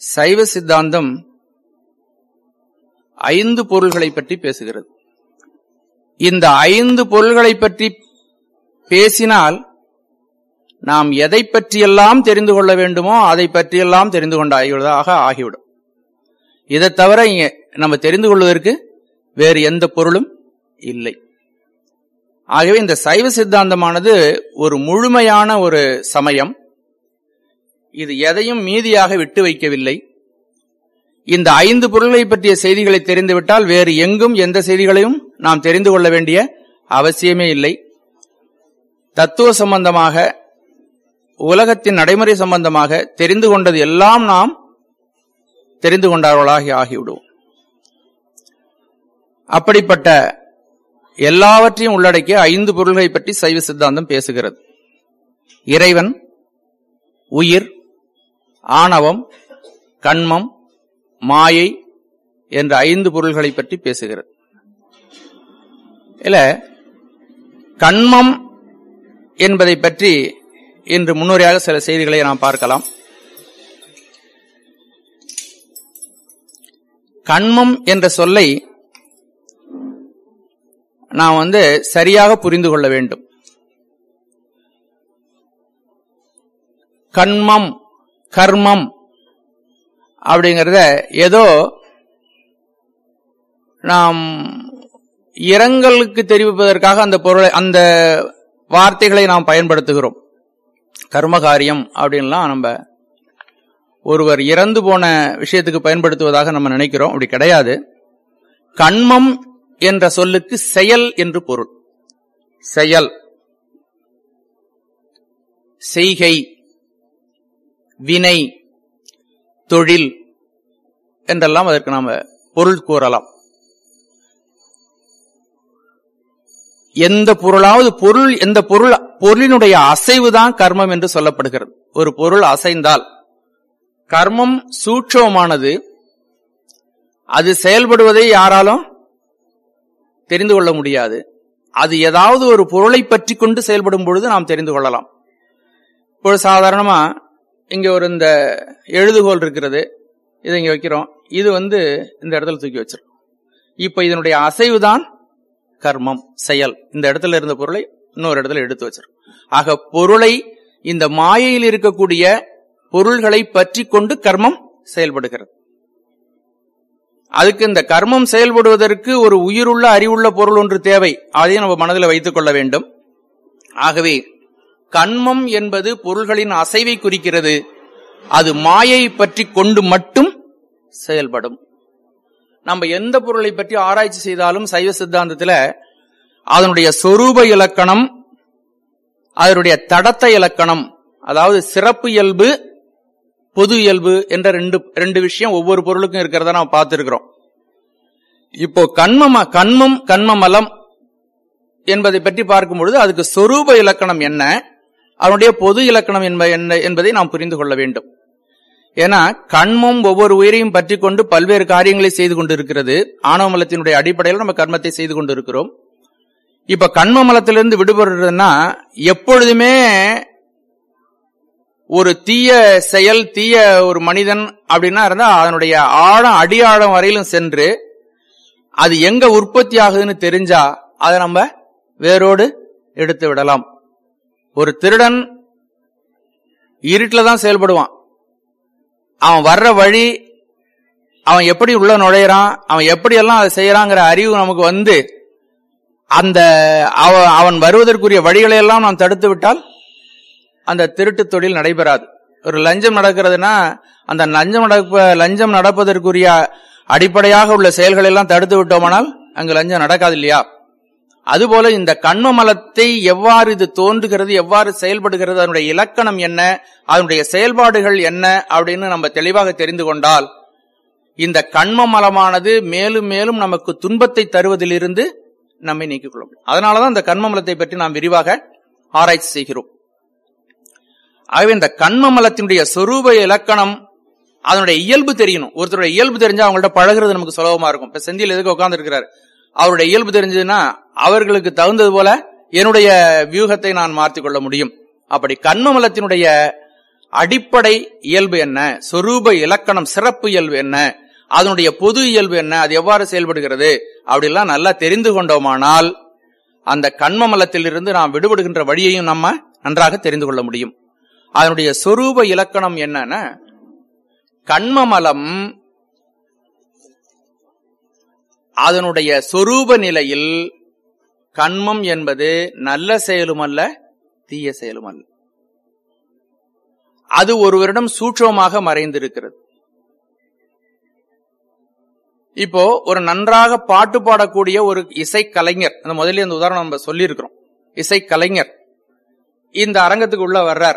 சைவ சித்தாந்தம் ஐந்து பொருள்களை பற்றி பேசுகிறது இந்த ஐந்து பொருள்களை பற்றி பேசினால் நாம் எதை பற்றியெல்லாம் தெரிந்து கொள்ள வேண்டுமோ அதை பற்றியெல்லாம் தெரிந்து கொண்ட ஆகிவிடுவதாக ஆகிவிடும் இதை தவிர இங்க நம்ம தெரிந்து கொள்வதற்கு வேறு எந்த பொருளும் இல்லை ஆகவே இந்த சைவ சித்தாந்தமானது ஒரு முழுமையான ஒரு சமயம் இது எதையும் மீதியாக விட்டு வைக்கவில்லை இந்த ஐந்து பொருள்களை பற்றிய செய்திகளை தெரிந்துவிட்டால் வேறு எங்கும் எந்த செய்திகளையும் நாம் தெரிந்து கொள்ள வேண்டிய அவசியமே இல்லை தத்துவ சம்பந்தமாக உலகத்தின் நடைமுறை சம்பந்தமாக தெரிந்து கொண்டது எல்லாம் நாம் தெரிந்து கொண்டவர்களாகி ஆகிவிடுவோம் அப்படிப்பட்ட எல்லாவற்றையும் உள்ளடக்கிய ஐந்து பொருள்களை பற்றி சைவ சித்தாந்தம் பேசுகிறது இறைவன் உயிர் ஆணவம் கண்மம் மாயை என்ற ஐந்து பொருள்களை பற்றி பேசுகிறது இல்ல கண்மம் என்பதை பற்றி இன்று முன்னுரையாக சில செய்திகளை நாம் பார்க்கலாம் கண்மம் என்ற சொல்லை நாம் வந்து சரியாக புரிந்து கொள்ள வேண்டும் கண்மம் கர்மம் அப்படிங்கிறத ஏதோ நாம் இரங்கலுக்கு தெரிவிப்பதற்காக அந்த பொருளை அந்த வார்த்தைகளை நாம் பயன்படுத்துகிறோம் கர்மகாரியம் அப்படின்லாம் நம்ம ஒருவர் இறந்து போன விஷயத்துக்கு பயன்படுத்துவதாக நம்ம நினைக்கிறோம் அப்படி கிடையாது கண்மம் என்ற சொல்லுக்கு செயல் என்று பொருள் செயல் செய்கை வினை தொழில் என்றெல்லாம் அதற்கு நாம பொருள் கூறலாம் எந்த பொருளாவது பொருள் எந்த பொருள் பொருளினுடைய அசைவுதான் கர்மம் என்று சொல்லப்படுகிறது ஒரு பொருள் அசைந்தால் கர்மம் சூட்சமானது அது செயல்படுவதை யாராலும் தெரிந்து கொள்ள முடியாது அது ஏதாவது ஒரு பொருளை பற்றி கொண்டு செயல்படும் பொழுது நாம் தெரிந்து கொள்ளலாம் இப்போ சாதாரணமா இங்க ஒரு இந்த எழுதுகோல் இருக்கிறது இதை இங்க வைக்கிறோம் இது வந்து இந்த இடத்துல தூக்கி வச்சிருக்கோம் இப்ப இதனுடைய அசைவுதான் கர்மம் செயல் இந்த இடத்துல இருந்த பொருளை இன்னொரு இடத்துல எடுத்து வச்சிருக்கோம் ஆக பொருளை இந்த மாயையில் இருக்கக்கூடிய பொருள்களை பற்றி கொண்டு கர்மம் செயல்படுகிறது அதுக்கு இந்த கர்மம் செயல்படுவதற்கு ஒரு உயிருள்ள அறிவுள்ள பொருள் ஒன்று தேவை அதையும் நம்ம மனதில் வைத்துக் கொள்ள வேண்டும் ஆகவே கண்மம் என்பது பொருள்களின் அசைவை குறிக்கிறது அது மாயை பற்றி கொண்டு மட்டும் செயல்படும் நம்ம எந்த பொருளை பற்றி ஆராய்ச்சி செய்தாலும் சைவ சித்தாந்தத்தில் அதனுடைய சொரூப இலக்கணம் அதனுடைய தடத்த இலக்கணம் அதாவது சிறப்பு இயல்பு பொது இயல்பு என்ற ரெண்டு ரெண்டு விஷயம் ஒவ்வொரு பொருளுக்கும் இருக்கிறத நாம் பார்த்திருக்கிறோம் இப்போ கண்மம் கண்மம் கண்மமலம் என்பதை பற்றி பார்க்கும் பொழுது அதுக்கு சொரூப இலக்கணம் என்ன அதனுடைய பொது இலக்கணம் என்ன என்பதை நாம் புரிந்து கொள்ள வேண்டும் ஏன்னா கண்மம் ஒவ்வொரு உயிரையும் பற்றி கொண்டு பல்வேறு காரியங்களை செய்து கொண்டிருக்கிறது ஆணவமலத்தினுடைய அடிப்படையில் நம்ம கர்மத்தை செய்து கொண்டிருக்கிறோம் இப்ப கண்ம மலத்திலிருந்து விடுபடுறதுன்னா எப்பொழுதுமே ஒரு தீய செயல் தீய ஒரு மனிதன் அப்படின்னா இருந்தா அதனுடைய ஆழம் அடியாழம் வரையிலும் சென்று அது எங்க உற்பத்தி ஆகுதுன்னு தெரிஞ்சா அதை நம்ம வேரோடு எடுத்து விடலாம் ஒரு திருடன் இருட்டில் தான் செயல்படுவான் அவன் வர்ற வழி அவன் எப்படி உள்ள நுழையிறான் அவன் எப்படி எல்லாம் அதை செய்யறாங்கிற அறிவு நமக்கு வந்து அந்த அவன் வருவதற்குரிய வழிகளை எல்லாம் நாம் தடுத்து விட்டால் அந்த திருட்டு தொழில் நடைபெறாது ஒரு லஞ்சம் நடக்கிறதுனா அந்த லஞ்சம் நடப்ப லஞ்சம் நடப்பதற்குரிய அடிப்படையாக உள்ள செயல்களை எல்லாம் தடுத்து விட்டோமானால் அங்கு லஞ்சம் நடக்காது இல்லையா அதுபோல இந்த கண்ம மலத்தை எவ்வாறு இது தோன்றுகிறது எவ்வாறு செயல்படுகிறது அதனுடைய இலக்கணம் என்ன அதனுடைய செயல்பாடுகள் என்ன அப்படின்னு நம்ம தெளிவாக தெரிந்து கொண்டால் இந்த கண்ம மலமானது மேலும் மேலும் நமக்கு துன்பத்தை தருவதிலிருந்து நம்மை நீக்கிக் கொள்ள முடியும் அதனாலதான் இந்த கண்ம மலத்தை பற்றி நாம் விரிவாக ஆராய்ச்சி செய்கிறோம் ஆகவே இந்த கண்ம மலத்தினுடைய சொரூப இலக்கணம் அதனுடைய இயல்பு தெரியணும் ஒருத்தருடைய இயல்பு தெரிஞ்சா அவங்கள்ட்ட பழகிறது நமக்கு சுலபமா இருக்கும் இப்ப செந்தில் எதுக்கு உட்கார்ந்து இருக்கிறாரு அவருடைய இயல்பு தெரிஞ்சதுன்னா அவர்களுக்கு தகுந்தது போல என்னுடைய வியூகத்தை நான் மாற்றிக் கொள்ள முடியும் அப்படி கண்மமலத்தினுடைய அடிப்படை இயல்பு என்ன சொரூப இலக்கணம் சிறப்பு இயல்பு என்ன அதனுடைய பொது இயல்பு என்ன அது எவ்வாறு செயல்படுகிறது அப்படிலாம் நல்லா தெரிந்து கொண்டோமானால் அந்த கண்மமலத்திலிருந்து நாம் விடுபடுகின்ற வழியையும் நம்ம நன்றாக தெரிந்து கொள்ள முடியும் அதனுடைய சொரூப இலக்கணம் என்னன்னா கண்மமலம் அதனுடைய சொரூப நிலையில் கண்மம் என்பது நல்ல செயலும் அல்ல தீய செயலும் அல்ல அது ஒருவரிடம் சூட்சமாக மறைந்திருக்கிறது இப்போ ஒரு நன்றாக பாட்டு பாடக்கூடிய ஒரு இசை கலைஞர் அந்த முதல்ல இந்த உதாரணம் நம்ம சொல்லியிருக்கிறோம் இசை கலைஞர் இந்த அரங்கத்துக்கு உள்ள வர்றார்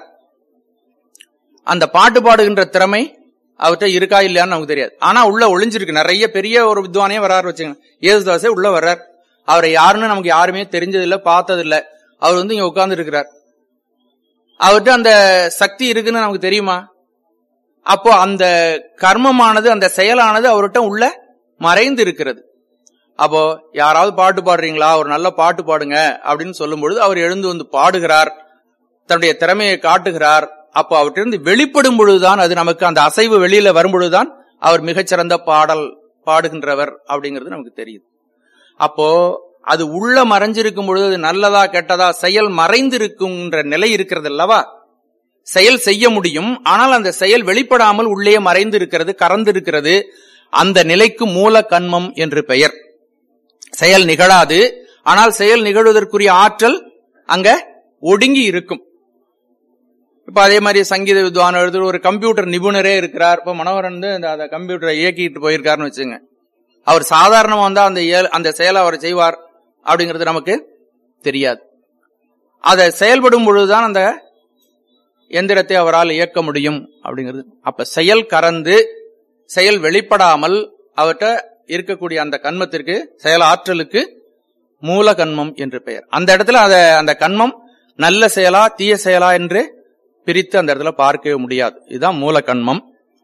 அந்த பாட்டு பாடுகின்ற திறமை அவர்கிட்ட இருக்கா இல்லையான்னு நமக்கு தெரியாது ஆனா உள்ள ஒளிஞ்சிருக்கு நிறைய பெரிய ஒரு வித்வானே வர்றாரு வச்சுங்க ஏசுதாசே உள்ள வர்றார் அவரை யாருன்னு நமக்கு யாருமே தெரிஞ்சதில்ல பார்த்ததில்ல அவர் வந்து இங்க உட்கார்ந்து இருக்கிறார் அவர்கிட்ட அந்த சக்தி இருக்குன்னு நமக்கு தெரியுமா அப்போ அந்த கர்மமானது அந்த செயலானது அவர்கிட்ட உள்ள மறைந்து இருக்கிறது அப்போ யாராவது பாட்டு பாடுறீங்களா ஒரு நல்ல பாட்டு பாடுங்க அப்படின்னு சொல்லும் பொழுது அவர் எழுந்து வந்து பாடுகிறார் தன்னுடைய திறமையை காட்டுகிறார் அப்போ அவற்றிலிருந்து வெளிப்படும் பொழுதுதான் அது நமக்கு அந்த அசைவு வெளியில வரும் பொழுதுதான் அவர் மிகச்சிறந்த பாடல் பாடுகின்றவர் அப்படிங்கிறது நமக்கு தெரியுது அப்போ அது உள்ள மறைஞ்சிருக்கும் பொழுது அது நல்லதா கெட்டதா செயல் மறைந்திருக்குங்கிற நிலை இருக்கிறது அல்லவா செயல் செய்ய முடியும் ஆனால் அந்த செயல் வெளிப்படாமல் உள்ளே மறைந்து இருக்கிறது கறந்து இருக்கிறது அந்த நிலைக்கு மூல கண்மம் என்று பெயர் செயல் நிகழாது ஆனால் செயல் நிகழ்வதற்குரிய ஆற்றல் அங்க ஒடுங்கி இருக்கும் இப்ப அதே மாதிரி சங்கீத வித்வான் எழுதுற ஒரு கம்ப்யூட்டர் நிபுணரே இருக்கிறார் இப்ப மனோகரன் வந்து அந்த- அந்த கம்ப்யூட்டரை இயக்கிட்டு போயிருக்காருன்னு வச்சுங்க அவர் சாதாரணமா வந்தா அந்த இயல்- அந்த செயலை அவர் செய்வார் அப்படிங்கிறது நமக்கு தெரியாது அதை செயல்படும் பொழுதுதான் அந்த எந்திரத்தை அவரால் இயக்க முடியும் அப்படிங்கிறது அப்ப செயல் கறந்து செயல் வெளிப்படாமல் அவர்கிட்ட இருக்கக்கூடிய அந்த கண்மத்திற்கு செயல் ஆற்றலுக்கு மூல கண்மம் என்று பெயர் அந்த இடத்துல அத அந்த கண்மம் நல்ல செயலா தீய செயலா என்று பிரித்து அந்த இடத்துல பார்க்கவே முடியாது இதுதான் மூல கண்மம்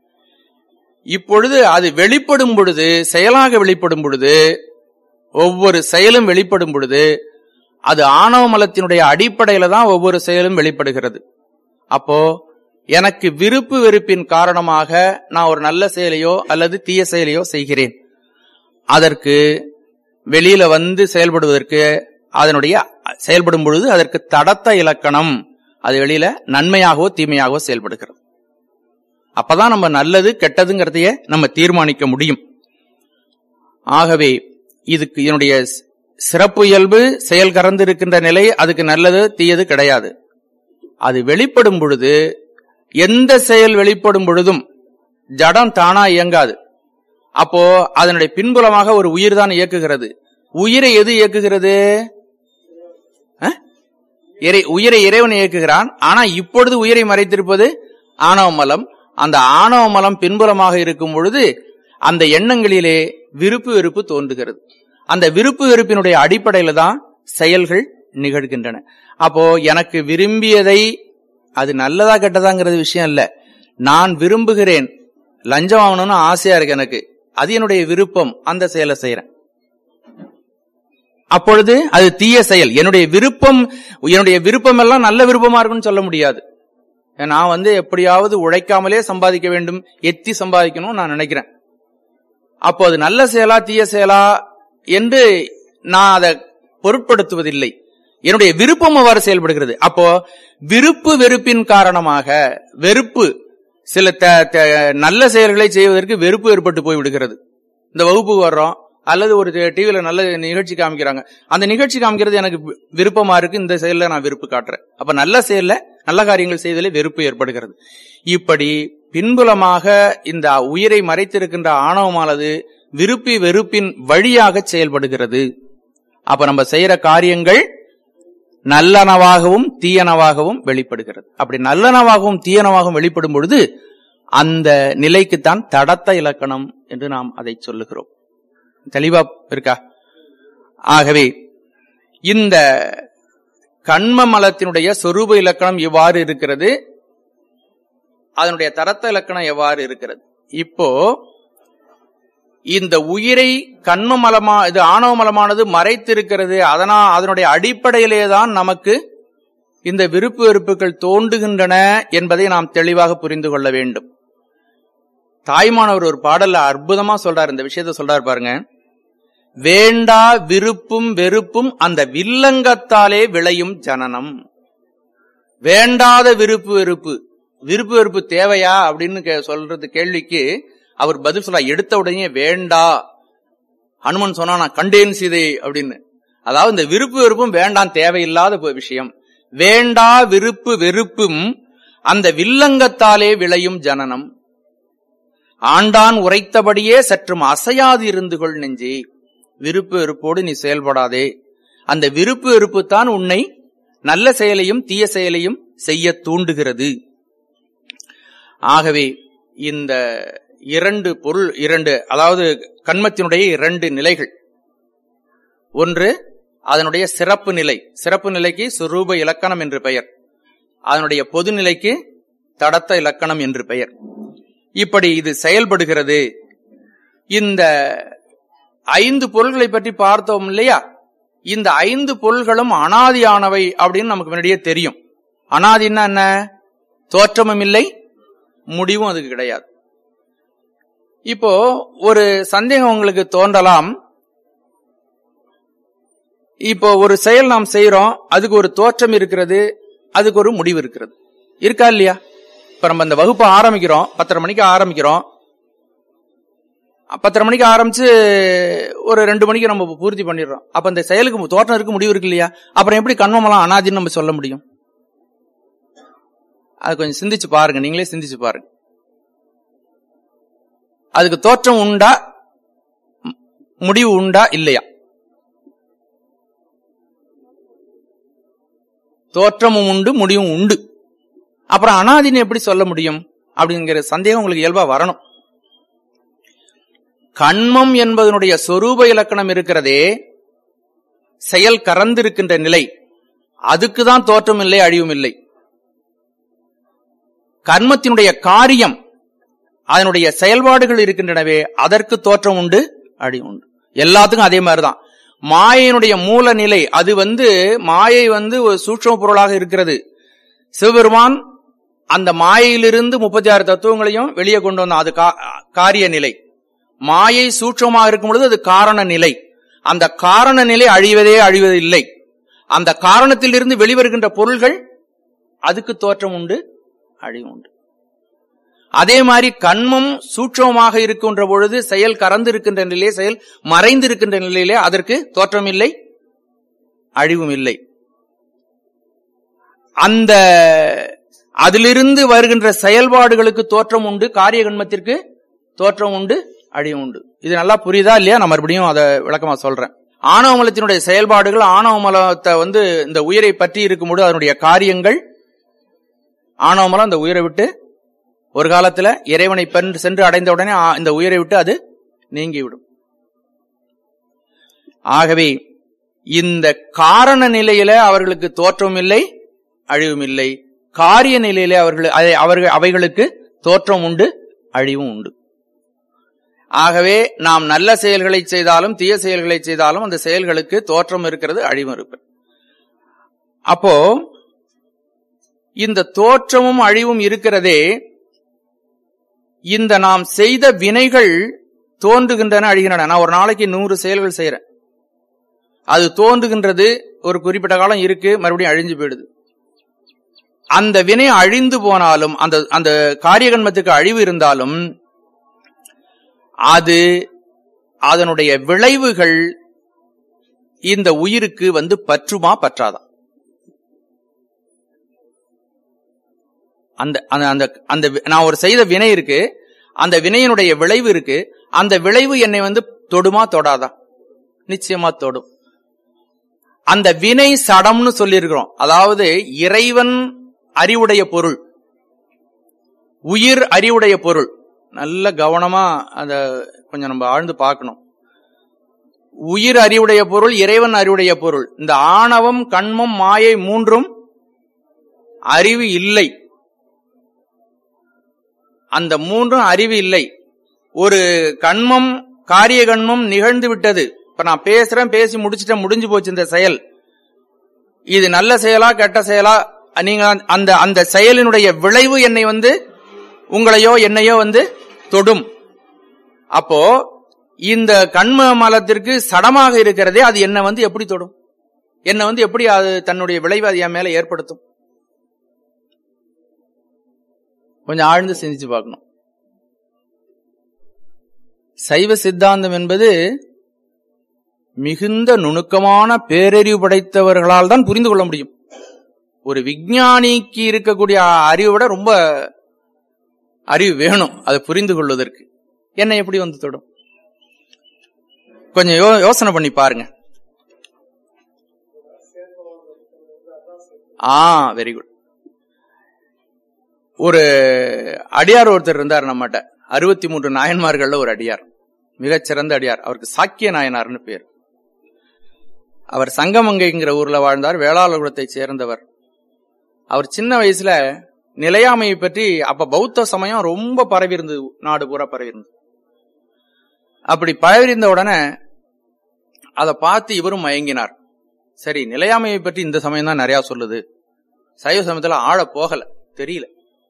இப்பொழுது அது வெளிப்படும் பொழுது செயலாக வெளிப்படும் பொழுது ஒவ்வொரு செயலும் வெளிப்படும் பொழுது அது ஆணவ மலத்தினுடைய அடிப்படையில தான் ஒவ்வொரு செயலும் வெளிப்படுகிறது அப்போ எனக்கு விருப்பு வெறுப்பின் காரணமாக நான் ஒரு நல்ல செயலையோ அல்லது தீய செயலையோ செய்கிறேன் அதற்கு வெளியில வந்து செயல்படுவதற்கு அதனுடைய செயல்படும் பொழுது அதற்கு தடத்த இலக்கணம் அது வெளியில நன்மையாகவோ தீமையாகவோ செயல்படுகிறது அப்பதான் நம்ம நல்லது கெட்டதுங்கிறதையே நம்ம தீர்மானிக்க முடியும் ஆகவே இதுக்கு இதனுடைய சி- சிறப்பு இயல்பு செயல் கறந்து இருக்கின்ற நிலை அதுக்கு நல்லது தீயது கிடையாது அது வெளிப்படும் பொழுது எந்த செயல் வெளிப்படும் பொழுதும் ஜடம் தானா இயங்காது அப்போ அதனுடைய பின்புலமாக ஒரு உயிர் தான் இயக்குகிறது உயிரை எது இயக்குகிறது அஹ்? இறை- உயிரை இறைவன் இயக்குகிறான் ஆனா இப்பொழுது உயிரை மறைத்திருப்பது ஆணவ மலம் அந்த ஆணவ மலம் பின்புலமாக இருக்கும் பொழுது அந்த எண்ணங்களிலே விருப்பு வெறுப்பு தோன்றுகிறது அந்த விருப்பு வெறுப்பினுடைய அடிப்படையில தான் செயல்கள் நிகழ்கின்றன அப்போ எனக்கு விரும்பியதை அது நல்லதா கெட்டதாங்கிறது விஷயம் இல்ல நான் விரும்புகிறேன் லஞ்சம் வாங்கணும்னு ஆசையா இருக்கு எனக்கு அது என்னுடைய விருப்பம் அந்த செயலை செய்யறேன் அப்பொழுது அது தீய செயல் என்னுடைய விருப்பம் என்னுடைய விருப்பம் எல்லாம் நல்ல விருப்பமா இருக்கும்னு சொல்ல முடியாது நான் வந்து எப்படியாவது உழைக்காமலே சம்பாதிக்க வேண்டும் எத்தி சம்பாதிக்கணும் நான் நினைக்கிறேன் அப்போ அது நல்ல செயலா தீய செயலா என்று நான் அதை பொருட்படுத்துவதில்லை என்னுடைய விருப்பம் அவ்வாறு செயல்படுகிறது அப்போ விருப்பு வெறுப்பின் காரணமாக வெறுப்பு சில த- த- நல்ல செயல்களை செய்வதற்கு வெறுப்பு ஏற்பட்டு போய் விடுகிறது இந்த வகுப்புக்கு வர்றோம் அல்லது ஒரு டிவில நல்ல நிகழ்ச்சி காமிக்கிறாங்க அந்த நிகழ்ச்சி காமிக்கிறது எனக்கு வி- விருப்பமா இருக்கு இந்த செயல்ல நான் விருப்பு காட்டுறேன் அப்ப நல்ல செயல்ல நல்ல காரியங்கள் செய்வதிலே வெறுப்பு ஏற்படுகிறது இப்படி பின்புலமாக இந்த உயிரை மறைத்திருக்கின்ற ஆணவமானது விருப்பி வெறுப்பின் வழியாக செயல்படுகிறது அப்ப நம்ம செய்யற காரியங்கள் நல்லனவாகவும் தீயனவாகவும் வெளிப்படுகிறது அப்படி நல்லனவாகவும் தீயனவாகவும் வெளிப்படும் பொழுது அந்த நிலைக்குத்தான் தடத்த இலக்கணம் என்று நாம் அதை சொல்லுகிறோம் தெளிவா இருக்கா ஆகவே இந்த கண்ம மலத்தினுடைய சொரூப இலக்கணம் இவ்வாறு இருக்கிறது அதனுடைய தரத்த இலக்கணம் எவ்வாறு இருக்கிறது இப்போ இந்த உயிரை கண்ம மலமா இது ஆணவ மலமானது மறைத்திருக்கிறது அதனால் அதனுடைய அடிப்படையிலே தான் நமக்கு இந்த விருப்பு வெறுப்புகள் தோன்றுகின்றன என்பதை நாம் தெளிவாக புரிந்து கொள்ள வேண்டும் தாய்மானவர் ஒரு பாடல்ல அற்புதமா சொல்றார் இந்த விஷயத்த சொல்றாரு பாருங்க வேண்டா விருப்பும் வெறுப்பும் அந்த வில்லங்கத்தாலே விளையும் ஜனனம் வேண்டாத விருப்பு வெறுப்பு விருப்பு வெறுப்பு தேவையா அப்படின்னு கே- சொல்றது கேள்விக்கு அவர் பதில் சொல்ல எடுத்த உடனே வேண்டா ஹனுமன் சொன்னா நான் கண்டேன் சீதை அப்படின்னு அதாவது இந்த விருப்பு வெறுப்பும் வேண்டாம் தேவையில்லாத ப- விஷயம் வேண்டா விருப்பு வெறுப்பும் அந்த வில்லங்கத்தாலே விளையும் ஜனனம் ஆண்டான் உரைத்தபடியே சற்றும் அசையாது இருந்து கொள் நெஞ்சே விருப்பு வெறுப்போடு நீ செயல்படாதே அந்த விருப்பு வெறுப்பு தான் உன்னை நல்ல செயலையும் தீய செயலையும் செய்ய தூண்டுகிறது ஆகவே இந்த இரண்டு பொருள் இரண்டு அதாவது கண்மத்தினுடைய இரண்டு நிலைகள் ஒன்று அதனுடைய சிறப்பு நிலை சிறப்பு நிலைக்கு சுரூப இலக்கணம் என்று பெயர் அதனுடைய பொது நிலைக்கு தடத்த இலக்கணம் என்று பெயர் இப்படி இது செயல்படுகிறது இந்த ஐந்து பொருள்களை பற்றி பார்த்தோம் இல்லையா இந்த ஐந்து பொருள்களும் அனாதியானவை அப்படின்னு நமக்கு முன்னாடியே தெரியும் அனாதின்னா என்ன தோற்றமும் இல்லை முடிவும் அதுக்கு கிடையாது இப்போ ஒரு சந்தேகம் உங்களுக்கு தோன்றலாம் இப்போ ஒரு செயல் நாம் செய்யறோம் அதுக்கு ஒரு தோற்றம் இருக்கிறது அதுக்கு ஒரு முடிவு இருக்கிறது இருக்கா இல்லையா இப்ப நம்ம இந்த வகுப்பு ஆரம்பிக்கிறோம் பத்தரை மணிக்கு ஆரம்பிக்கிறோம் பத்தரை மணிக்கு ஆரம்பிச்சு ஒரு ரெண்டு மணிக்கு நம்ம பூர்த்தி பண்ணிடுறோம் அப்ப இந்த செயலுக்கு தோற்றம் இருக்கு முடிவு இருக்கு இல்லையா அப்புறம் எப்படி கண்மமெல்லாம் அனாதின்னு நம்ம சொல்ல முடியும் அது கொஞ்சம் சிந்திச்சு பாருங்க நீங்களே சிந்திச்சு பாருங்க அதுக்கு தோற்றம் உண்டா ம், முடிவு உண்டா இல்லையா தோற்றமும் உண்டு முடிவும் உண்டு அப்புறம் அனாதின்னு எப்படி சொல்ல முடியும் அப்படிங்கிற சந்தேகம் உங்களுக்கு இயல்பா வரணும் கண்மம் என்பதனுடைய சொரூப இலக்கணம் இருக்கிறதே செயல் கறந்திருக்கின்ற நிலை அதுக்குதான் தோற்றம் இல்லை அழிவும் இல்லை கர்மத்தினுடைய காரியம் அதனுடைய செயல்பாடுகள் இருக்கின்றனவே அதற்கு தோற்றம் உண்டு அழிவு உண்டு எல்லாத்துக்கும் அதே மாதிரிதான் மாயையினுடைய மூல நிலை அது வந்து மாயை வந்து ஒரு சூட்சம பொருளாக இருக்கிறது சிவபெருமான் அந்த மாயையிலிருந்து முப்பத்தி ஆறு தத்துவங்களையும் வெளியே கொண்டு வந்தான் அது கா- காரிய நிலை மாயை சூட்சமாக இருக்கும் பொழுது அது காரண நிலை அந்த காரண நிலை அழிவதே அழிவது இல்லை அந்த காரணத்திலிருந்து வெளிவருகின்ற பொருள்கள் அதுக்கு தோற்றம் உண்டு அழிவு உண்டு அதே மாதிரி கண்மம் சூட்சமமாக இருக்கின்ற பொழுது செயல் கறந்திருக்கின்ற நிலையிலே செயல் மறைந்திருக்கின்ற நிலையிலே அதற்கு தோற்றம் இல்லை அழிவும் இல்லை அந்த அதிலிருந்து வருகின்ற செயல்பாடுகளுக்கு தோற்றம் உண்டு காரிய கண்மத்திற்கு தோற்றம் உண்டு அழிவு உண்டு இது நல்லா புரியுதா இல்லையா நான் மறுபடியும் அதை விளக்கமா சொல்றேன் ஆணவ மலத்தினுடைய செயல்பாடுகள் ஆணவ மலத்தை வந்து இந்த உயிரை பற்றி இருக்கும்போது அதனுடைய காரியங்கள் ஆணவ மலம் அந்த உயிரை விட்டு ஒரு காலத்துல இறைவனை பெண் சென்று அடைந்த உடனே ஆ- இந்த உயிரை விட்டு அது நீங்கிவிடும் ஆகவே இந்த காரண நிலையில அவர்களுக்கு தோற்றம் இல்லை அழிவும் இல்லை காரிய நிலையிலே அவர்கள் அதை- அவர்கள் அவைகளுக்கு தோற்றம் உண்டு அழிவும் உண்டு ஆகவே நாம் நல்ல செயல்களை செய்தாலும் தீய செயல்களை செய்தாலும் அந்த செயல்களுக்கு தோற்றம் இருக்கிறது அழிவும் இருக்கிறது அப்போ இந்த தோற்றமும் அழிவும் இருக்கிறதே இந்த நாம் செய்த வினைகள் தோன்றுகின்றன அழிகின்றன நான் ஒரு நாளைக்கு நூறு செயல்கள் செய்யறேன் அது தோன்றுகின்றது ஒரு குறிப்பிட்ட காலம் இருக்கு மறுபடியும் அழிஞ்சு போயிடுது அந்த வினை அழிந்து போனாலும் அந்த அந்த காரியகன்மத்துக்கு அழிவு இருந்தாலும் அது அதனுடைய விளைவுகள் இந்த உயிருக்கு வந்து பற்றுமா பற்றாதா அந்த அந்த அந்த அந்த வி- நான் ஒரு செய்த வினை இருக்கு அந்த வினையினுடைய விளைவு இருக்கு அந்த விளைவு என்னை வந்து தொடுமா தொடாதா நிச்சயமா தொடும் அந்த வினை சடம்னு சொல்லியிருக்கிறோம் அதாவது இறைவன் அறிவுடைய பொருள் உயிர் அறிவுடைய பொருள் நல்ல கவனமா அத கொஞ்சம் நம்ம ஆழ்ந்து பார்க்கணும் உயிர் அறிவுடைய பொருள் இறைவன் அறிவுடைய பொருள் இந்த ஆணவம் கண்மம் மாயை மூன்றும் அறிவு இல்லை அந்த மூன்றும் அறிவு இல்லை ஒரு கண்மம் காரிய கண்மம் நிகழ்ந்து விட்டது இப்ப நான் பேசுறேன் பேசி முடிச்சிட்டேன் முடிஞ்சு போச்சு இந்த செயல் இது நல்ல செயலா கெட்ட செயலா நீங்க அந்த அந்த செயலினுடைய விளைவு என்னை வந்து உங்களையோ என்னையோ வந்து தொடும் அப்போ இந்த கண்ம மலத்திற்கு சடமாக இருக்கிறதே அது என்ன வந்து எப்படி தொடும் என்ன வந்து எப்படி அது தன்னுடைய விளைவு அது என் மேல ஏற்படுத்தும் கொஞ்சம் ஆழ்ந்து சிந்திச்சு பார்க்கணும் சைவ சித்தாந்தம் என்பது மிகுந்த நுணுக்கமான பேரறிவு படைத்தவர்களால் தான் புரிந்து கொள்ள முடியும் ஒரு விஞ்ஞானிக்கு இருக்கக்கூடிய அறிவை விட ரொம்ப அறிவு வேணும் அதை புரிந்து கொள்வதற்கு என்ன எப்படி வந்து தொடும் கொஞ்சம் யோ- யோசனை பண்ணி பாருங்க ஆ வெரி குட் ஒரு அடியார் ஒருத்தர் இருந்தார் நம்மகிட்ட அறுபத்தி மூன்று நாயன்மார்கள்ல ஒரு அடியார் மிகச்சிறந்த அடியார் அவருக்கு சாக்கிய நாயனார்னு பேர் அவர் சங்கமங்கைங்கிற ஊர்ல வாழ்ந்தார் வேளாளகுலத்தை சேர்ந்தவர் அவர் சின்ன வயசுல நிலையாமையை பற்றி அப்ப பௌத்த சமயம் ரொம்ப பரவி இருந்தது நாடு பூரா பரவி இருந்தது அப்படி பரவி இருந்த உடனே அதை பார்த்து இவரும் மயங்கினார் சரி நிலையாமையை பற்றி இந்த சமயம் தான் நிறைய சொல்லுது சைவ சமயத்துல ஆழ போகல தெரியல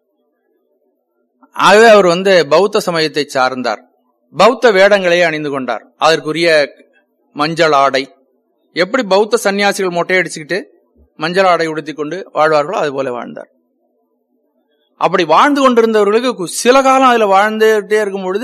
ஆகவே அவர் வந்து பௌத்த சமயத்தை சார்ந்தார் பௌத்த வேடங்களை அணிந்து கொண்டார் அதற்குரிய மஞ்சள் ஆடை எப்படி பௌத்த சன்னியாசிகள் மொட்டையடிச்சுக்கிட்டு மஞ்சள் ஆடை உடுத்திக் கொண்டு வாழ்வார்களோ அது போல வாழ்ந்தார் அப்படி வாழ்ந்து கொண்டிருந்தவர்களுக்கு கு- சில காலம் அதுல வாழ்ந்துட்டே இருக்கும் பொழுது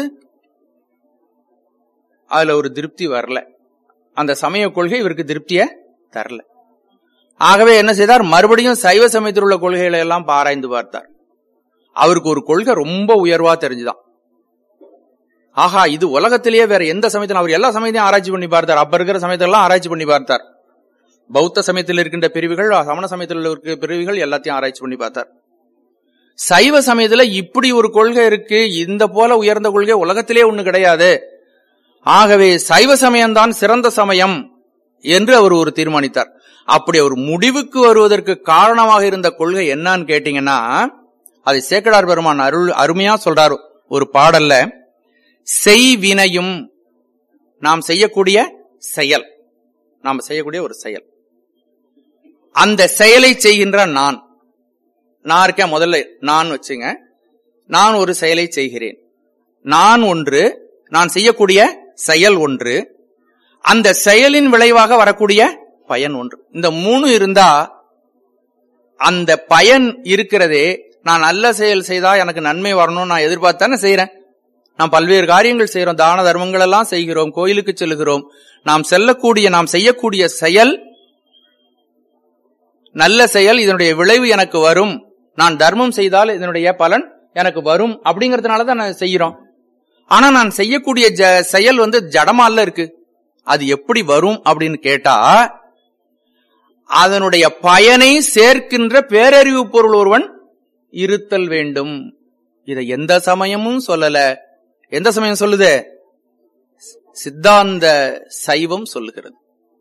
அதுல ஒரு திருப்தி வரல அந்த சமய கொள்கை இவருக்கு திருப்திய தரல ஆகவே என்ன செய்தார் மறுபடியும் சைவ சமயத்தில் உள்ள கொள்கைகளை எல்லாம் ஆராய்ந்து பார்த்தார் அவருக்கு ஒரு கொள்கை ரொம்ப உயர்வா தெரிஞ்சுதான் ஆஹா இது உலகத்திலேயே வேற எந்த சமயத்திலும் அவர் எல்லா சமயத்தையும் ஆராய்ச்சி பண்ணி பார்த்தார் அப்ப இருக்கிற சமயத்தெல்லாம் ஆராய்ச்சி பண்ணி பார்த்தார் பௌத்த சமயத்தில் இருக்கின்ற பிரிவுகள் சமண சமயத்தில் இருக்கிற பிரிவுகள் எல்லாத்தையும் ஆராய்ச்சி பண்ணி பார்த்தார் சைவ சமயத்துல இப்படி ஒரு கொள்கை இருக்கு இந்த போல உயர்ந்த கொள்கை உலகத்திலே ஒண்ணு கிடையாது ஆகவே சைவ சமயம்தான் சிறந்த சமயம் என்று அவர் ஒரு தீர்மானித்தார் அப்படி அவர் முடிவுக்கு வருவதற்கு காரணமாக இருந்த கொள்கை என்னன்னு கேட்டீங்கன்னா அதை சேக்கடார் பெருமான் அருள் அருமையா சொல்றாரு ஒரு பாடல்ல செய்வினையும் நாம் செய்யக்கூடிய செயல் நாம் செய்யக்கூடிய ஒரு செயல் அந்த செயலை செய்கின்ற நான் நான் இருக்கேன் முதல்ல நான் வச்சுங்க நான் ஒரு செயலை செய்கிறேன் நான் ஒன்று நான் செய்யக்கூடிய செயல் ஒன்று அந்த செயலின் விளைவாக வரக்கூடிய பயன் ஒன்று இந்த மூணு இருந்தா அந்த பயன் இருக்கிறதே நான் நல்ல செயல் செய்தா எனக்கு நன்மை வரணும்னு நான் எதிர்பார்த்தானே செய்யறேன் நாம் பல்வேறு காரியங்கள் செய்யறோம் தான தர்மங்கள் எல்லாம் செய்கிறோம் கோயிலுக்கு செல்கிறோம் நாம் செல்லக்கூடிய நாம் செய்யக்கூடிய செயல் நல்ல செயல் இதனுடைய விளைவு எனக்கு வரும் நான் தர்மம் செய்தால் இதனுடைய பலன் எனக்கு வரும் அப்படிங்கறதுனால தான் நான் செய்யறோம் ஆனா நான் செய்யக்கூடிய ஜ- செயல் வந்து ஜடமால இருக்கு அது எப்படி வரும் அப்படின்னு கேட்டா அதனுடைய பயனை சேர்க்கின்ற பேரறிவு பொருள் ஒருவன் இருத்தல் வேண்டும் இதை எந்த சமயமும் சொல்லல எந்த சமயம் சொல்லுது சித்தாந்த சைவம் சொல்லுகிறது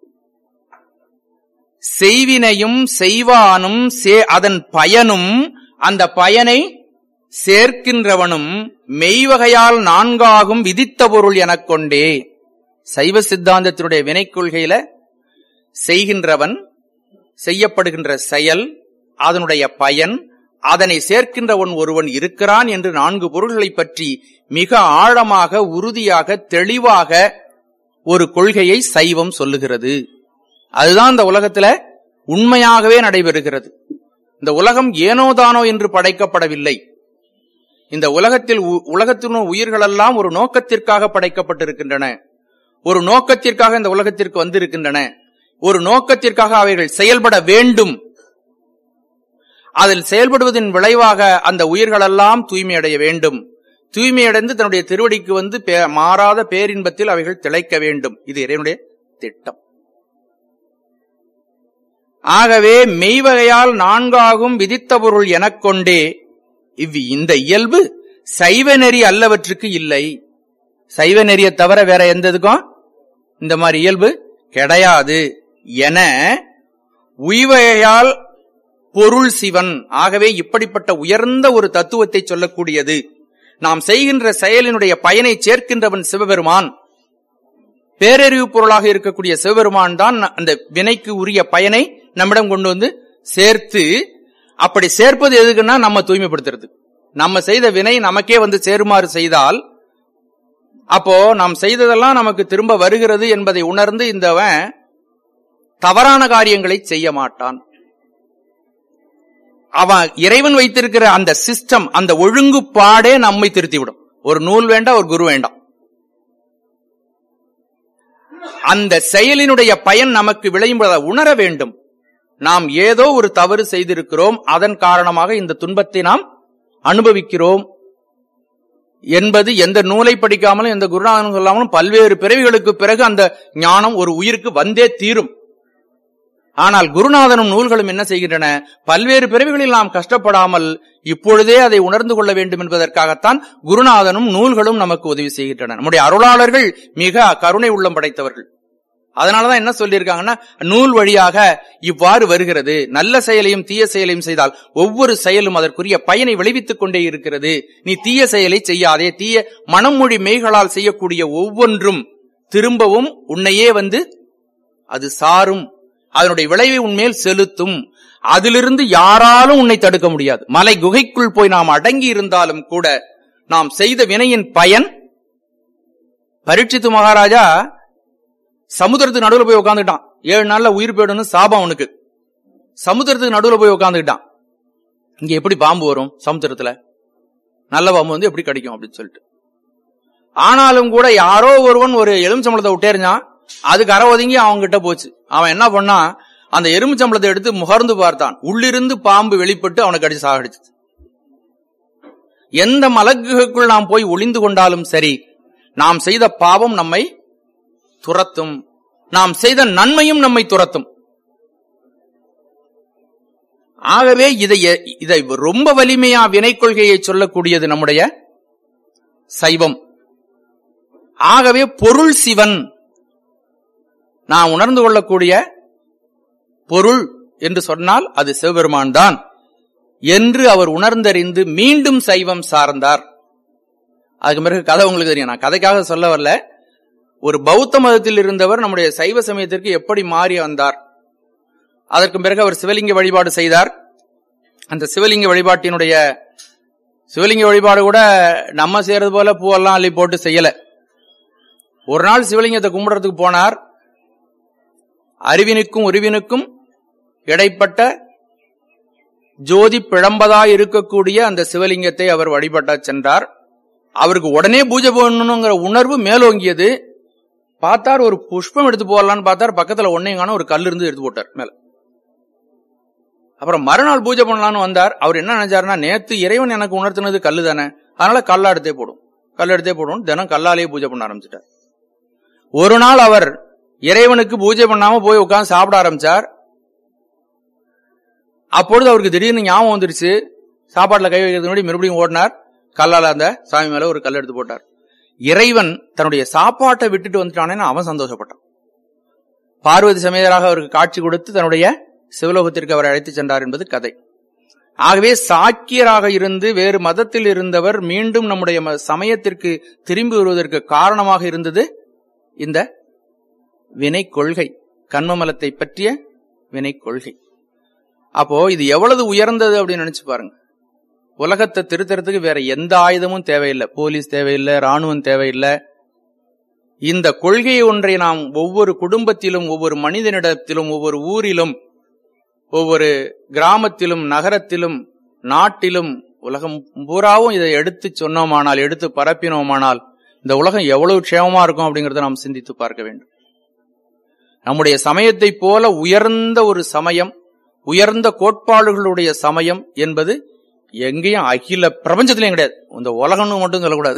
செய்வினையும் செய்வானும் சே- அதன் பயனும் அந்த பயனை சேர்க்கின்றவனும் மெய்வகையால் நான்காகும் விதித்த பொருள் எனக் கொண்டே சைவ சித்தாந்தத்தினுடைய வினைக் கொள்கையில செய்கின்றவன் செய்யப்படுகின்ற செயல் அதனுடைய பயன் அதனை சேர்க்கின்றவன் ஒருவன் இருக்கிறான் என்று நான்கு பொருள்களைப் பற்றி மிக ஆழமாக உறுதியாக தெளிவாக ஒரு கொள்கையை சைவம் சொல்லுகிறது அதுதான் இந்த உலகத்துல உண்மையாகவே நடைபெறுகிறது இந்த உலகம் ஏனோதானோ என்று படைக்கப்படவில்லை இந்த உலகத்தில் உ- உலகத்தின் உயிர்களெல்லாம் ஒரு நோக்கத்திற்காக படைக்கப்பட்டிருக்கின்றன ஒரு நோக்கத்திற்காக இந்த உலகத்திற்கு வந்திருக்கின்றன ஒரு நோக்கத்திற்காக அவைகள் செயல்பட வேண்டும் அதில் செயல்படுவதன் விளைவாக அந்த உயிர்களெல்லாம் தூய்மையடைய வேண்டும் தூய்மையடைந்து தன்னுடைய திருவடிக்கு வந்து பே- மாறாத பேரின்பத்தில் அவைகள் திளைக்க வேண்டும் இது இறைவனுடைய திட்டம் ஆகவே மெய்வகையால் நான்காகும் விதித்த பொருள் எனக் கொண்டே இவ் இந்த இயல்பு சைவ நெறி அல்லவற்றுக்கு இல்லை சைவ நெறியை தவிர வேற எந்த இதுக்கும் இந்த மாதிரி இயல்பு கிடையாது என உய்வகையால் பொருள் சிவன் ஆகவே இப்படிப்பட்ட உயர்ந்த ஒரு தத்துவத்தை சொல்லக்கூடியது நாம் செய்கின்ற செயலினுடைய பயனை சேர்க்கின்றவன் சிவபெருமான் பேரறிவு பொருளாக இருக்கக்கூடிய சிவபெருமான் தான் அந்த வினைக்கு உரிய பயனை நம்மிடம் கொண்டு வந்து சேர்த்து அப்படி சேர்ப்பது எதுக்குன்னா நம்ம தூய்மைப்படுத்துறது நம்ம செய்த வினை நமக்கே வந்து சேருமாறு செய்தால் அப்போ நாம் செய்ததெல்லாம் நமக்கு திரும்ப வருகிறது என்பதை உணர்ந்து இந்தவன் தவறான காரியங்களை செய்ய மாட்டான் அவன் இறைவன் வைத்திருக்கிற அந்த சிஸ்டம் அந்த ஒழுங்குப்பாடே நம்மை திருத்திவிடும் ஒரு நூல் வேண்டாம் ஒரு குரு வேண்டாம் அந்த செயலினுடைய பயன் நமக்கு விளையும் போது அதை உணர வேண்டும் நாம் ஏதோ ஒரு தவறு செய்திருக்கிறோம் அதன் காரணமாக இந்த துன்பத்தை நாம் அனுபவிக்கிறோம் என்பது எந்த நூலை படிக்காமலும் எந்த குருநாதனும் சொல்லாமலும் பல்வேறு பிறவிகளுக்கு பிறகு அந்த ஞானம் ஒரு உயிருக்கு வந்தே தீரும் ஆனால் குருநாதனும் நூல்களும் என்ன செய்கின்றன பல்வேறு பிறவிகளில் நாம் கஷ்டப்படாமல் இப்பொழுதே அதை உணர்ந்து கொள்ள வேண்டும் என்பதற்காகத்தான் குருநாதனும் நூல்களும் நமக்கு உதவி செய்கின்றன நம்முடைய அருளாளர்கள் மிக கருணை உள்ளம் படைத்தவர்கள் அதனாலதான் என்ன சொல்லியிருக்காங்கன்னா நூல் வழியாக இவ்வாறு வருகிறது நல்ல செயலையும் தீய செயலையும் செய்தால் ஒவ்வொரு செயலும் அதற்குரிய பயனை விளைவித்துக் கொண்டே இருக்கிறது நீ தீய செயலை செய்யாதே தீய மனமொழி மெய்களால் செய்யக்கூடிய ஒவ்வொன்றும் திரும்பவும் உன்னையே வந்து அது சாரும் அதனுடைய விளைவை உன்மேல் செலுத்தும் அதிலிருந்து யாராலும் உன்னை தடுக்க முடியாது மலை குகைக்குள் போய் நாம் அடங்கி இருந்தாலும் கூட நாம் செய்த வினையின் பயன் பரீட்சித்து மகாராஜா சமுத்திரத்துக்கு நடுவுல போய் உட்காந்துட்டான் ஏழு நாள்ல உயிர் போயிடும்னு சாபம் அவனுக்கு சமுத்திரத்துக்கு நடுவுல போய் உட்காந்துக்கிட்டான் இங்க எப்படி பாம்பு வரும் சமுத்திரத்துல நல்ல பாம்பு வந்து எப்படி கிடைக்கும் அப்படின்னு சொல்லிட்டு ஆனாலும் கூட யாரோ ஒருவன் ஒரு எலுமிச்சம்பளத்தை விட்டேறிஞ்சான் அதுக்கு அரை ஒதுங்கி அவங்க கிட்ட போச்சு அவன் என்ன பண்ணா அந்த எலுமிச்சம்பளத்தை எடுத்து முகர்ந்து பார்த்தான் உள்ளிருந்து பாம்பு வெளிப்பட்டு அவனை கடிச்சு சாகடிச்சு எந்த மலக்குகளுக்குள் நாம் போய் ஒளிந்து கொண்டாலும் சரி நாம் செய்த பாவம் நம்மை துரத்தும் நாம் செய்த நன்மையும் நம்மை துரத்தும் ஆகவே இதை இதை ரொம்ப வலிமையா வினை கொள்கையை சொல்லக்கூடியது நம்முடைய சைவம் ஆகவே பொருள் சிவன் நான் உணர்ந்து கொள்ளக்கூடிய பொருள் என்று சொன்னால் அது சிவபெருமான் தான் என்று அவர் உணர்ந்தறிந்து மீண்டும் சைவம் சார்ந்தார் அதுக்கு பிறகு கதை உங்களுக்கு தெரியும் நான் கதைக்காக சொல்ல வரல ஒரு பௌத்த மதத்தில் இருந்தவர் நம்முடைய சைவ சமயத்திற்கு எப்படி மாறி வந்தார் அதற்கு பிறகு அவர் சிவலிங்க வழிபாடு செய்தார் அந்த சிவலிங்க வழிபாட்டினுடைய சிவலிங்க வழிபாடு கூட நம்ம செய்யறது போல பூவெல்லாம் அள்ளி போட்டு செய்யல ஒரு நாள் சிவலிங்கத்தை கும்பிடுறதுக்கு போனார் அறிவினுக்கும் உருவினுக்கும் இடைப்பட்ட ஜோதி பிழம்பதாய் இருக்கக்கூடிய அந்த சிவலிங்கத்தை அவர் வழிபட்ட சென்றார் அவருக்கு உடனே பூஜை பண்ணணுங்கிற உணர்வு மேலோங்கியது பார்த்தார் ஒரு புஷ்பம் எடுத்து போடலான்னு பார்த்தார் பக்கத்துல ஒன்னையும் ஒரு கல் இருந்து எடுத்து போட்டார் மேல அப்புறம் மறுநாள் பூஜை பண்ணலான்னு வந்தார் அவர் என்ன நினைச்சாருன்னா நேத்து இறைவன் எனக்கு உணர்த்தினது கல்லு தானே அதனால கல்லா எடுத்தே போடும் கல் எடுத்தே போடும் தினம் கல்லாலேயே பூஜை பண்ண ஆரம்பிச்சிட்டார் ஒரு நாள் அவர் இறைவனுக்கு பூஜை பண்ணாம போய் உட்கார்ந்து சாப்பிட ஆரம்பிச்சார் அப்பொழுது அவருக்கு திடீர்னு ஞாபகம் வந்துருச்சு சாப்பாட்டுல கை வைக்கிறது முன்னாடி மறுபடியும் ஓடினார் கல்லால அந்த சாமி மேல ஒரு கல் எடுத்து போட்டார் இறைவன் தன்னுடைய சாப்பாட்டை விட்டுட்டு வந்துட்டானேன்னு அவன் சந்தோஷப்பட்டான் பார்வதி சமேதராக அவருக்கு காட்சி கொடுத்து தன்னுடைய சிவலோகத்திற்கு அவரை அழைத்து சென்றார் என்பது கதை ஆகவே சாக்கியராக இருந்து வேறு மதத்தில் இருந்தவர் மீண்டும் நம்முடைய ம- சமயத்திற்கு திரும்பி வருவதற்கு காரணமாக இருந்தது இந்த வினை கொள்கை கண்மமலத்தை பற்றிய வினை கொள்கை அப்போ இது எவ்வளவு உயர்ந்தது அப்படின்னு நினைச்சு பாருங்க உலகத்தை திருத்தறதுக்கு வேற எந்த ஆயுதமும் தேவையில்லை போலீஸ் தேவையில்லை ராணுவம் தேவையில்லை இந்த கொள்கை ஒன்றை நாம் ஒவ்வொரு குடும்பத்திலும் ஒவ்வொரு மனிதனிடத்திலும் ஒவ்வொரு ஊரிலும் ஒவ்வொரு கிராமத்திலும் நகரத்திலும் நாட்டிலும் உலகம் பூராவும் இதை எடுத்து சொன்னோமானால் எடுத்து பரப்பினோமானால் இந்த உலகம் எவ்வளவு க்ஷேமமா இருக்கும் அப்படிங்கறத நாம் சிந்தித்து பார்க்க வேண்டும் நம்முடைய சமயத்தை போல உயர்ந்த ஒரு சமயம் உயர்ந்த கோட்பாடுகளுடைய சமயம் என்பது எங்கேயும் அகில பிரபஞ்சத்திலையும் கிடையாது இந்த உலகம்னு மட்டும் சொல்லக்கூடாது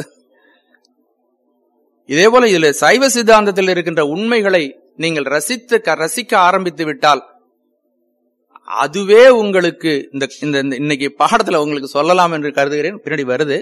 இதே போல இதுல சைவ சித்தாந்தத்தில் இருக்கின்ற உண்மைகளை நீங்கள் ரசித்து க- ரசிக்க ஆரம்பித்து விட்டால் அதுவே உங்களுக்கு இந்த இந்த இந்த இன்னைக்கு பாடத்துல உங்களுக்கு சொல்லலாம் என்று கருதுகிறேன் பின்னாடி வருது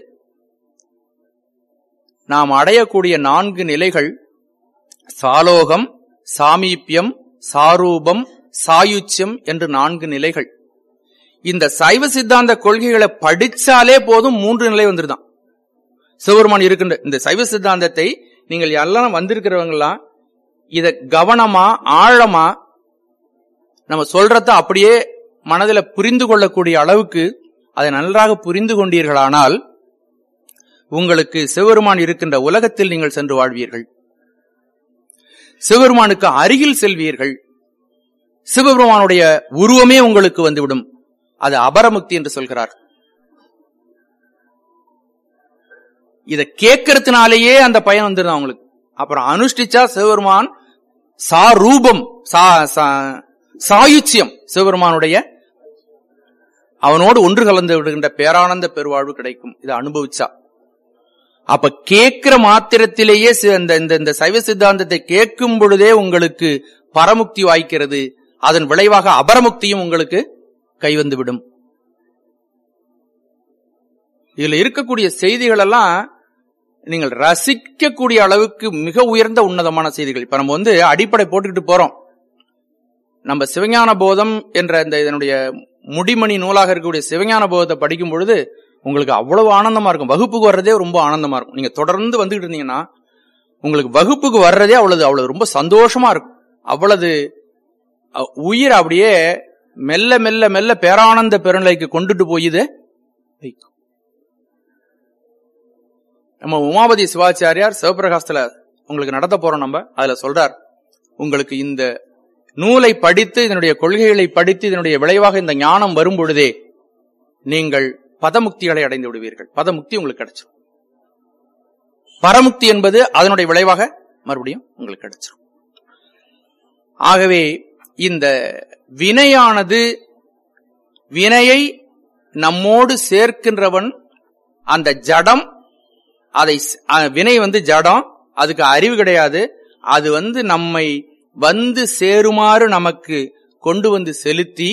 நாம் அடையக்கூடிய நான்கு நிலைகள் சாலோகம் சாமீபியம் சாரூபம் சாயுச்சியம் என்று நான்கு நிலைகள் இந்த சைவ சித்தாந்த கொள்கைகளை படிச்சாலே போதும் மூன்று நிலை வந்துருதான் சிவபெருமான் இருக்கின்ற இந்த சைவ சித்தாந்தத்தை நீங்கள் எல்லாம் வந்திருக்கிறவங்கலாம் இத கவனமா ஆழமா நம்ம சொல்றத அப்படியே மனதில புரிந்து கொள்ளக்கூடிய அளவுக்கு அதை நன்றாக புரிந்து கொண்டீர்களானால் உங்களுக்கு சிவபெருமான் இருக்கின்ற உலகத்தில் நீங்கள் சென்று வாழ்வீர்கள் சிவபெருமானுக்கு அருகில் செல்வீர்கள் சிவபெருமானுடைய உருவமே உங்களுக்கு வந்துவிடும் அது அபரமுக்தி என்று சொல்கிறார் இத கேட்கறதுனாலேயே அந்த பயன் வந்துடும் அவங்களுக்கு அப்புறம் அனுஷ்டிச்சா சிவபெருமான் சாரூபம் சா- சா- சாயுச்சியம் சிவபெருமானுடைய அவனோடு ஒன்று கலந்து விடுகின்ற பேரானந்த பெருவாழ்வு கிடைக்கும் இதை அனுபவிச்சா அப்ப கேட்கிற மாத்திரத்திலேயே சி- இந்த இந்த- இந்த சைவ சித்தாந்தத்தை கேட்கும் பொழுதே உங்களுக்கு பரமுக்தி வாய்க்கிறது அதன் விளைவாக அபரமுக்தியும் உங்களுக்கு கைவந்துவிடும் இதுல இருக்கக்கூடிய செய்திகள் எல்லாம் நீங்கள் ரசிக்கக்கூடிய அளவுக்கு மிக உயர்ந்த உன்னதமான செய்திகள் இப்ப நம்ம வந்து அடிப்படை போட்டுக்கிட்டு போறோம் நம்ம சிவஞான போதம் என்ற இந்த இதனுடைய முடிமணி நூலாக இருக்கக்கூடிய சிவஞான போதத்தை படிக்கும் பொழுது உங்களுக்கு அவ்வளவு ஆனந்தமா இருக்கும் வகுப்புக்கு வர்றதே ரொம்ப ஆனந்தமா இருக்கும் நீங்க தொடர்ந்து வந்துகிட்டு இருந்தீங்கன்னா உங்களுக்கு வகுப்புக்கு வர்றதே அவ்வளவு அவ்வளவு ரொம்ப சந்தோஷமா இருக்கும் அவ்வளவு அ- உயிர் அப்படியே மெல்ல மெல்ல மெல்ல பேரானந்த பெருநிலைக்கு கொண்டுட்டு போய் இது வைக்கும் நம்ம உமாபதி சிவாச்சாரியார் சிவபிரகாசத்துல உங்களுக்கு நடத்த போறோம் நம்ம அதுல சொல்றார் உங்களுக்கு இந்த நூலை படித்து இதனுடைய கொள்கைகளை படித்து இதனுடைய விளைவாக இந்த ஞானம் வரும் பொழுதே நீங்கள் பதமுக்திகளை அடைந்து விடுவீர்கள் பதமுக்தி உங்களுக்கு கிடைச்சிடும் பரமுக்தி என்பது அதனுடைய விளைவாக மறுபடியும் உங்களுக்கு கிடைச்சிடும் ஆகவே இந்த வினையானது வினையை நம்மோடு சேர்க்கின்றவன் அந்த ஜடம் அதை ஸ்- அ- வினை வந்து ஜடம் அதுக்கு அறிவு கிடையாது அது வந்து நம்மை வந்து சேருமாறு நமக்கு கொண்டு வந்து செலுத்தி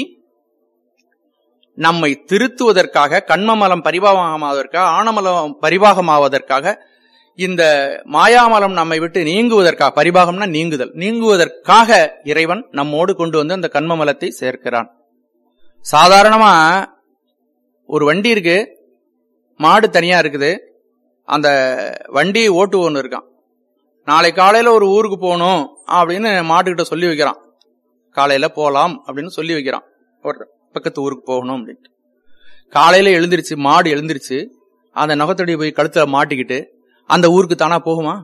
நம்மை திருத்துவதற்காக கண்மமலம் பரிபாகமாவதற்காக ஆணமலம் பரிபாகமாவதற்காக இந்த மாயாமலம் நம்மை விட்டு நீங்குவதற்காக பரிபாகம்னா நீங்குதல் நீங்குவதற்காக இறைவன் நம்மோடு கொண்டு வந்து அந்த கண்மமலத்தை சேர்க்கிறான் சாதாரணமா ஒரு வண்டி இருக்கு மாடு தனியா இருக்குது அந்த வண்டி ஓட்டு ஒன்று இருக்கான் நாளை காலையில ஒரு ஊருக்கு போகணும் அப்படின்னு மாட்டுக்கிட்ட சொல்லி வைக்கிறான் காலையில போலாம் அப்படின்னு சொல்லி வைக்கிறான் ஒரு பக்கத்து ஊருக்கு போகணும் அப்படின்ட்டு காலையில எழுந்திருச்சு மாடு எழுந்திருச்சு அந்த நகத்தடி போய் கழுத்துல மாட்டிக்கிட்டு அந்த ஊருக்கு தானா போகுமா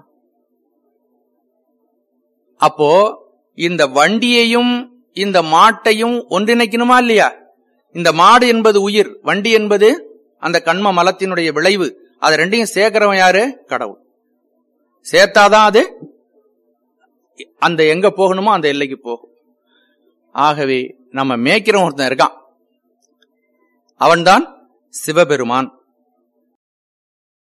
அப்போ இந்த வண்டியையும் இந்த மாட்டையும் ஒன்றிணைக்கணுமா இல்லையா இந்த மாடு என்பது உயிர் வண்டி என்பது அந்த கண்ம மலத்தினுடைய விளைவு அது ரெண்டையும் சேர்க்கிறவன் யாரு கடவுள் சேர்த்தாதான் அது அந்த எங்க போகணுமோ அந்த எல்லைக்கு போகும் ஆகவே நம்ம மேய்க்கிறவன் ஒருத்தன் இருக்கான் அவன்தான் சிவபெருமான்